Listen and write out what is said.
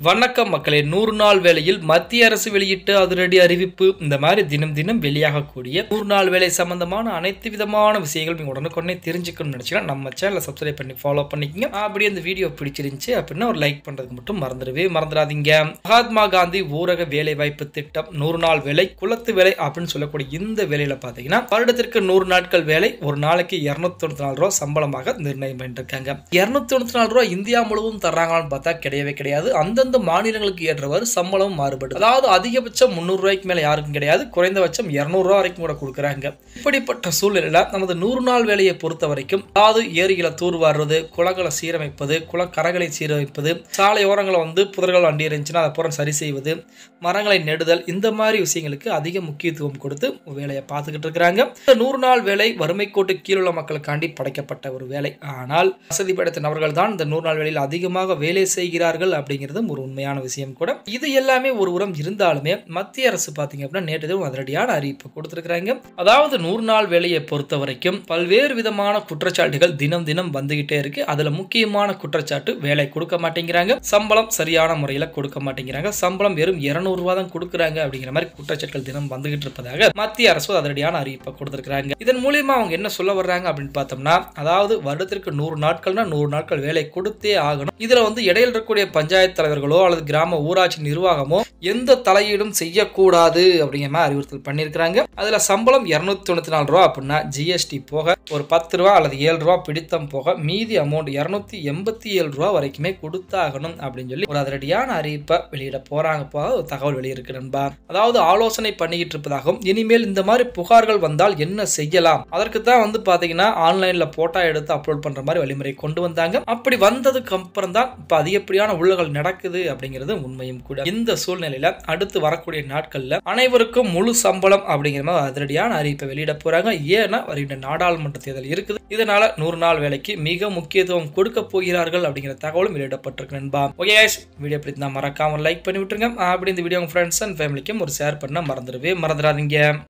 வணக்கம் மக்களே நூறு நாள் வேலையில் மத்திய அரசு வெளியிட்ட அதிரடி அறிவிப்பு இந்த மாதிரி தினம் தினம் வெளியாகக்கூடிய நூறு நாள் வேலை சம்பந்தமான அனைத்து விதமான விஷயங்கள் நீங்க உடனுக்குடனே தெரிஞ்சுக்கணும்னு நினைச்சீங்கன்னா நம்ம சேனலை சப்ஸ்கிரைப் பண்ணி ஃபாலோ பண்ணிக்கங்க அப்படியே இந்த வீடியோ பிடிச்சிருந்துச்சு அப்படின்னா ஒரு லைக் பண்றதுக்கு மட்டும் மறந்துடவே மறந்துடாதீங்க மகாத்மா காந்தி ஊரக வேலை வாய்ப்பு திட்டம் நூறு நாள் வேலை குளத்து வேலை அப்படின்னு சொல்லக்கூடிய இந்த வேலையில பாத்தீங்கன்னா வருடத்திற்கு நூறு நாட்கள் வேலை ஒரு நாளைக்கு இருநூத்தி தொண்ணூத்தி நாலு ரூபா சம்பளமாக நிர்ணயம் பண்ணிருக்காங்க இருநூத்தி தொண்ணூத்தி நாலு ரூபா இந்தியா முழுவதும் தர்றாங்களான்னு பார்த்தா கிடையவே கிடையாது அந்தந்த மாநிலங்களுக்கு ஏற்றவாறு சம்பளம் மாறுபடும் அதாவது அதிகபட்சம் முந்நூறு ரூபாய்க்கு மேல யாருக்கும் கிடையாது குறைந்தபட்சம் இருநூறு ரூபா வரைக்கும் கூட கொடுக்குறாங்க இப்படிப்பட்ட சூழ்நிலையில நமது நூறு நாள் வேலையை பொறுத்த வரைக்கும் அதாவது ஏரிகளை தூர்வாடுறது குளங்களை சீரமைப்பது குளக்கரைகளை சீரமைப்பது சாலை ஓரங்களை வந்து புதர்கள் வண்டி இருந்துச்சுன்னா அதை புறம் சரி செய்வது மரங்களை நெடுதல் இந்த மாதிரி விஷயங்களுக்கு அதிக முக்கியத்துவம் கொடுத்து வேலையை பார்த்துக்கிட்டு இருக்கிறாங்க இந்த நூறு நாள் வேலை வறுமை கோட்டு கீழுள்ள மக்களுக்காண்டி படைக்கப்பட்ட ஒரு வேலை ஆனால் வசதி படைத்த நபர்கள் தான் இந்த நூறு நாள் வேலையில் அதிகமாக வேலை செய்கிறார்கள் அப்படிங்கிறதும் ஒரு உண்மையான விஷயம் கூட இது எல்லாமே ஒரு உரம் இருந்தாலுமே மத்திய அரசு பார்த்தீங்க அப்படின்னா நேற்று தினம் அதிரடியான அறிவிப்பு கொடுத்திருக்கிறாங்க அதாவது நூறு நாள் வேலையை பொறுத்த வரைக்கும் பல்வேறு விதமான குற்றச்சாட்டுகள் தினம் தினம் வந்துகிட்டே இருக்கு அதுல முக்கியமான குற்றச்சாட்டு வேலை கொடுக்க மாட்டேங்கிறாங்க சம்பளம் சரியான முறையில் கொடுக்க மாட்டேங்கிறாங்க சம்பளம் வெறும் இருநூறு ரூபாய் தான் கொடுக்குறாங்க அப்படிங்கிற மாதிரி குற்றச்சாட்டுகள் தினம் வந்துகிட்டு இருப்பதாக மத்திய அரசு அதிரடியான அறிவிப்பை கொடுத்திருக்கிறாங்க இதன் மூலியமா அவங்க என்ன சொல்ல வர்றாங்க அப்படின்னு பார்த்தோம்னா அதாவது வருடத்திற்கு நூறு நாட்கள்னா நூறு நாட்கள் வேலை கொடுத்தே ஆகணும் இதுல வந்து இடையில் இருக்கக்கூடிய பஞ்சாயத்து தலைவர்களோ அல்லது கிராம ஊராட்சி நிர்வாகமோ எந்த தலையீடும் செய்யக்கூடாது அப்படிங்கிற மாதிரி அறிவுறுத்தல் பண்ணியிருக்கிறாங்க அதுல சம்பளம் இருநூத்தி தொண்ணூத்தி நாலு ரூபா அப்படின்னா ஜிஎஸ்டி போக ஒரு பத்து ரூபா அல்லது ஏழு ரூபா பிடித்தம் போக மீதி அமௌண்ட் இருநூத்தி எண்பத்தி ஏழு ரூபா வரைக்குமே கொடுத்தாகணும் அப்படின்னு சொல்லி ஒரு அதிரடியான அறிவிப்பை வெளியிட போறாங்க போக ஒரு தகவல் வெளியிருக்கு நண்பா அதாவது ஆலோசனை பண்ணிக்கிட்டு இருப்பதாகவும் இனிமேல் இந்த மாதிரி புகார்கள் வந்தால் என்ன செய்யலாம் அதற்கு தான் வந்து பாத்தீங்கன்னா ஆன்லைன்ல போட்டோ எடுத்து அப்லோட் பண்ற மாதிரி வழிமுறை கொண்டு வந்தாங்க அப்படி வந்ததுக்கு அப்புறம் தான் இப்ப அதிகப்படியான உள்ளகள் நடக்குது அப்படிங்கிறது உண்மையும் கூட இந்த சூழ்நிலையில அடுத்து வரக்கூடிய நாட்கள்ல அனைவருக்கும் முழு சம்பளம் அப்படிங்கிற மாதிரி அதிரடியான அறிவிப்பை வெளியிட போறாங்க ஏன்னா வருகின்ற நாடாளுமன்ற தேர்தல் இருக்குது இதனால நூறு நாள் வேலைக்கு மிக முக்கியத்துவம் கொடுக்க போகிறார்கள் அப்படிங்கிற தகவலும் வெளியிடப்பட்டிருக்கு நண்பா ஓகே வீடியோ பிடித்தா மறக்காம லைக் பண்ணி விட்டுருங்க அப்படி இந்த வீடியோ உங்க ஃப்ரெண்ட்ஸ் அண்ட் ஃபேமிலிக்கும் ஒரு ஷேர் பண்ண மறந்துடவே மறந்துடாதீங்க